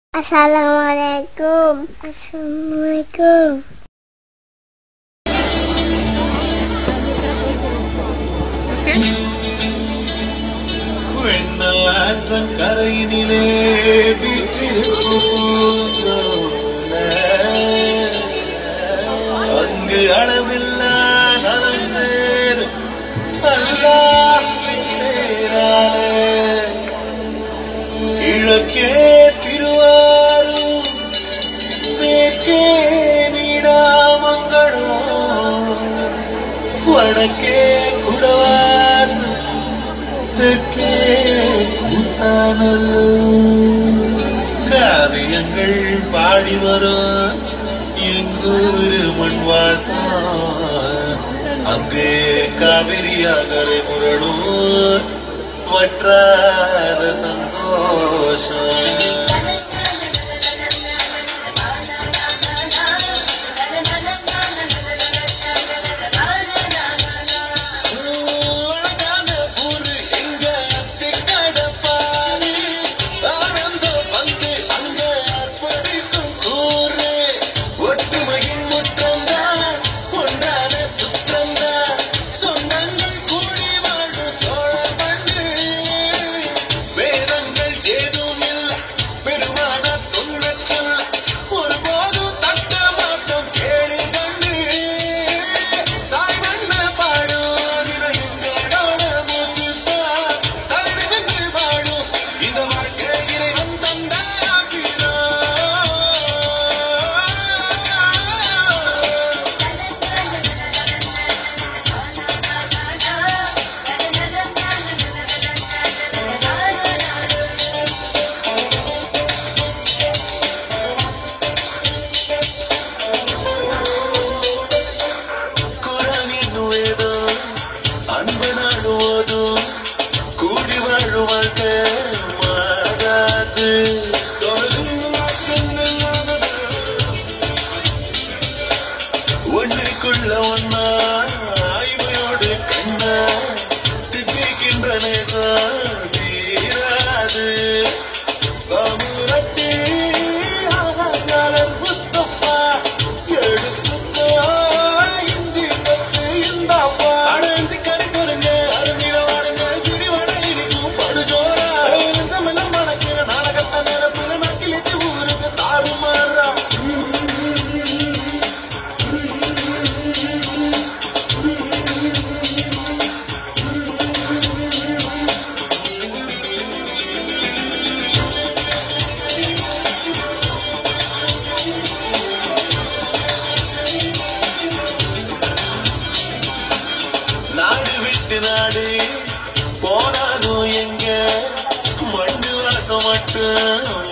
Assalamualaikum. Assalamualaikum. வெண்ணாற்றங் கரையினிலே வீற்றிருக்கும் சோலை. அங்கு அளவில்லா நலம் சேரும் அல்லாஹ்வின் பேராலே. கிழக்கே திருவாரூர் மேற்கே நீடாமங்கலம் வடக்கே குடவாசல் தெற்கே கூத்தானல்லூர். காவியங்கள் பாடி வரும் எங்கூரு மண் வாசம் அங்கே காவிரியாகரை முரளும் வற்றாத சந்தோஷம் அழகான ஊரு எங்க அத்திக்கடப்பாரு. ஆனந்தம் வந்து அங்க அர்ப்பணிக்கும் கூறு. ஒற்றுமையின் முற்றம்தான், ஒன்றான சுற்றம்தான். சொந்தங்கள் கூடி வாழும் சோழ மண்ணு. வேதங்கள் ஏதும் இல்ல, பெருமானார் சொன்ன சொல்ல. ஒருபோதும் தட்ட மாட்டோம் கேளு கண்டு. தாய் மண்ண பாடும் தினம் எங்களோட மூச்சுத்தான். தலைநிமிர்ந்து வாழும் இந்த வாழ்க்கை இறைவன் தந்த ஆசீர்வாதம். குரானின் வேதம் அன்பு நாடுவதும் கூடி வாழும் வாழ்க்கை மாறாது ஒன்றுக்குள்ள ஒன்னா ஆய்மையோடு கண்ணா தித்திக்கின்ற நேசம் தீராது அமுரட்டி ஆகாஜாலர் முஸ்தபா எடுத்துக்கோ இந்தி பத்து இந்தாப்பா அடைஞ்சு கறி சொல்லுங்க அருந்தில வாடுங்க சிடி வட இனிக்கும் படுஜோரா நெஞ்சமெல்லாம் மணக்கிற நாடகத்த நேரத்துல நக்கிலிச்சு ஊருக்கு தாறுமாறா நாடு விட்டு நாடு போனாலும் எங்க மண்ணு வாசம் மட்டும்